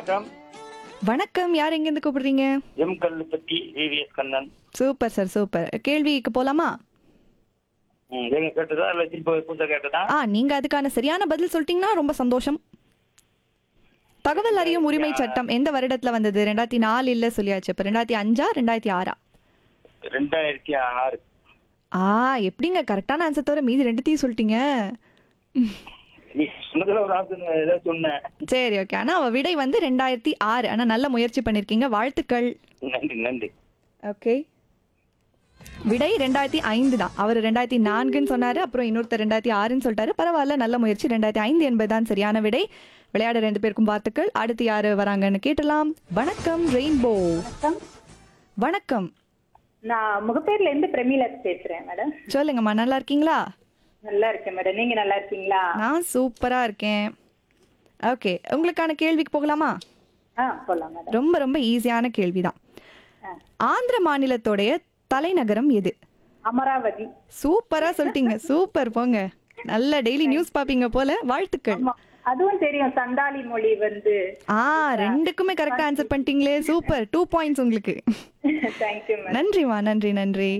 வணக்கம் வணக்கம் யார் எங்கேருந்து கூப்பிடுறீங்க M Kallupatti VVS Kannan super sir super கேள்விக்கு போலாமா ம், எங்க கேட்டதா இல்ல திருப்பி புதுசா கேட்டதா ஆ நீங்க அதுக்கான சரியான பதில் சொல்லிட்டீங்கன்னா ரொம்ப சந்தோஷம் தகவல் அறியும் உரிமை சட்டம் எந்த வருடத்துல வந்தது ரெண்டாயிரத்தி நாலு இல்ல சொல்லியாச்சு இப்ப ரெண்டாயிரத்தி அஞ்சா ரெண்டாயிரத்தி ஆறா ரெண்டாயிரத்தி ஆறு ஆ எப்படிங்க கரெக்டான ஆன்சர் தவிர மீதி ரெண்டுத்தையும் சொல்லிட்டீங்க நீ சொன்னதுல ஒரு ஆப்ஷன் ஏதோ சொன்னேன் சரி ஓகே ஆனா அவ விடை வந்து ரெண்டாயிரத்தி ஆறு ஆனா நல்ல முயற்சி பண்ணிருக்கீங்க வாழ்த்துக்கள் நன்றி நன்றி ஓகே விடை ரெண்டாயிரத்தி ஐந்து தான் அவர் ரெண்டாயிரத்தி நான்குன்னு சொன்னாரு அப்புறம் இன்னொருத்தர் ரெண்டாயிரத்தி ஆறுன்னு சொல்லிட்டாரு பரவாயில்ல நல்ல முயற்சி ரெண்டாயிரத்தி ஐந்து என்பதுதான் சரியான விடை விளையாட ரெண்டு பேருக்கும் வாழ்த்துக்கள் அடுத்து யாரு வராங்கன்னு கேட்டலாம் வணக்கம் ரெயின்போ வணக்கம் வணக்கம் நான் முகப்பேர்ல இருந்து பிரமிளா பேசுறேன் மேடம் சொல்லுங்கம்மா நல்லா இருக்கீங்களா நல்லா இருக்கேன் மேடம் நீங்க நல்லா இருக்கீங்களா நான் சூப்பரா இருக்கேன் ஓகே உங்களுக்கான கேள்விக்கு போகலாமா ஆ போலாம் மேடம் ரொம்ப ரொம்ப ஈஸியான கேள்விதான் ஆ. ஆந்திர மாநிலத்தோடைய தலைநகரம் எது அமராவதி சூப்பரா சொல்லிட்டீங்க சூப்பர் போங்க நல்ல டெய்லி நியூஸ் பாப்பீங்க போல வாழ்த்துக்கள் ஆமா அதுவும் தெரியும் சந்தாலி மொழி வந்து ஆ ரெண்டுக்குமே கரெக்டா ஆன்சர் பண்ணிட்டீங்களே சூப்பர் டூ பாயிண்ட்ஸ் உங்களுக்கு தேங்க்யூ மேடம் நன்றிமா நன்றி நன்றி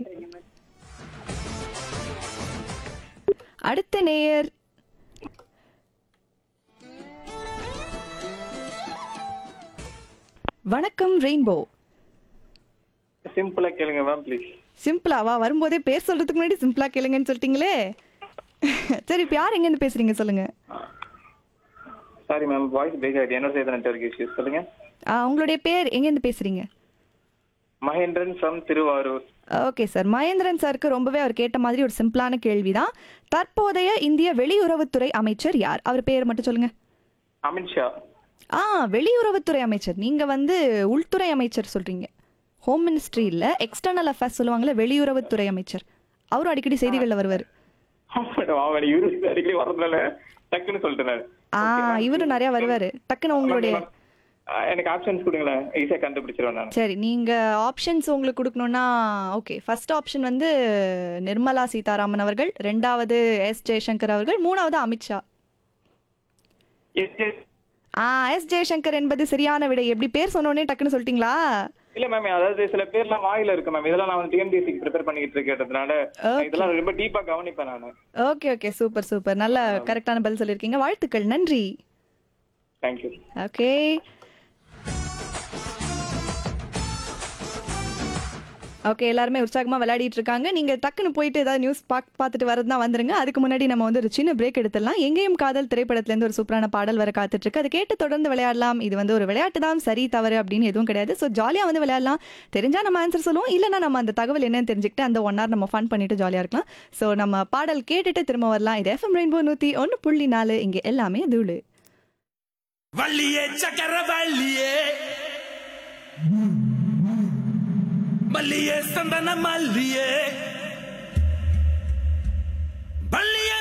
அடுத்த நேயர் வணக்கம் ரெயின்போ சிம்பிளா கேளுங்க மேம் ப்ளீஸ் சிம்பிளாவா வரும்போதே பேர் சொல்றதுக்கு முன்னாடி சிம்பிளா கேளுங்கன்னு சொல்லிட்டீங்களே சரி இப்போ யார் எங்கேருந்து பேசுறீங்க சொல்லுங்க சாரி மேம் வாய்ஸ் பிரேக் ஆயிடுச்சு என்னோட சேர்த்து நெட்வொர்க் இஷ்யூஸ் சொல்லுங்க ஆ, உங்களுடைய பேர் எங்கேருந்து பேசுறீங்க Mahendran from Thiruvarur okay sir Mahendran சாருக்கு ரொம்பவே அவர் கேட்ட மாதிரி ஒரு சிம்பிளான கேள்விதான் தற்போதைய இந்திய வெளியுறவுத்துறை அமைச்சர் யார் அவர் பேர் மட்டும் சொல்லுங்க அமித்ஷா ஆ வெளியுறவுத்துறை அமைச்சர் நீங்க வந்து உள்துறை அமைச்சர் சொல்றீங்க ஹோம் மினிஸ்ட்ரி இல்ல எக்ஸ்டர்னல் அஃபேர்ஸ் சொல்லுவாங்கல்ல வெளியுறவுத்துறை அமைச்சர் அவரும் அடிக்கடி செய்திகள்ல வருவார் மேடம் அவன் இவரு அடிக்கடி வரதுனால டக்குன்னு சொல்லிட்டேன் நான். ஆ இவரும் நிறைய வருவாரு டக்குன்னு உங்களுடைய ஆ, எனக்கு ஆப்ஷன்ஸ் கொடுங்களேன் ஈஸியா கண்டுபிடிச்சிருவேன் நான் சரி நீங்க ஆப்ஷன்ஸ் உங்களுக்கு கொடுக்கணும்னா ஓகே ஃபர்ஸ்ட் ஆப்ஷன் வந்து நிர்மலா சீதாராமன் அவர்கள் ரெண்டாவது எஸ் ஜெயசங்கர் அவர்கள் மூணாவது அமித்ஷா எஸ், எஸ். ஆ எஸ் ஜெயசங்கர் என்பது சரியான விடை எப்படி பேர் சொன்னோடனே டக்குன்னு சொல்லிட்டீங்களா இல்ல மேம் அதாவது சில பேர்லாம் வாயில இருக்கு மேம் இதெல்லாம் நான் வந்து டிஎன்பிஎஸ்சிக்கு ப்ரிப்பேர் பண்ணிட்டு இருக்கிறதுனால Okay. இதெல்லாம் ரொம்ப டீப்பா கவனிப்பேன் நானு ஓகே ஓகே சூப்பர் சூப்பர் நல்ல கரெக்டான பதில் சொல்லியிருக்கீங்க வாழ்த்துக்கள் நன்றி தேங்க்யூ ஓகே ஓகே எல்லாருமே உற்சாகமா விளையாடிட்டு இருக்காங்க நீங்க டக்குன்னு போயிட்டு ஏதாவது நியூஸ் பாக் பார்த்துட்டு வரதுனா வந்துருங்க அதுக்கு முன்னாடி நம்ம வந்து ஒரு சின்ன பிரேக் எடுத்துடலாம் எங்கேயும் காதல் திரைப்படத்துல இருந்து ஒரு சூப்பரான பாடல் வர காத்துட்டு இருக்கு அதை கேட்டு தொடர்ந்து விளையாடலாம் இது வந்து ஒரு விளையாட்டு தான் சரி தவறு அப்படின்னு எதுவும் கிடையாது ஸோ ஜாலியா வந்து விளையாடலாம் தெரிஞ்சா நம்ம ஆன்சர் சொல்லுவோம் இல்லைன்னா நம்ம அந்த தகவல் என்னன்னு தெரிஞ்சுக்கிட்டு அந்த ஒன் ஹவர் நம்ம ஃபன் பண்ணிட்டு ஜாலியா இருக்கலாம் ஸோ நம்ம பாடல் கேட்டுட்டு திரும்ப வரலாம் இது எஃப்எம் ரெயின்போ நூத்தி ஒன்று புள்ளி நாலு இங்க எல்லாமே தூளு வள்ளியே சக்கர வள்ளியே மல்லியே சந்தன மல்லியே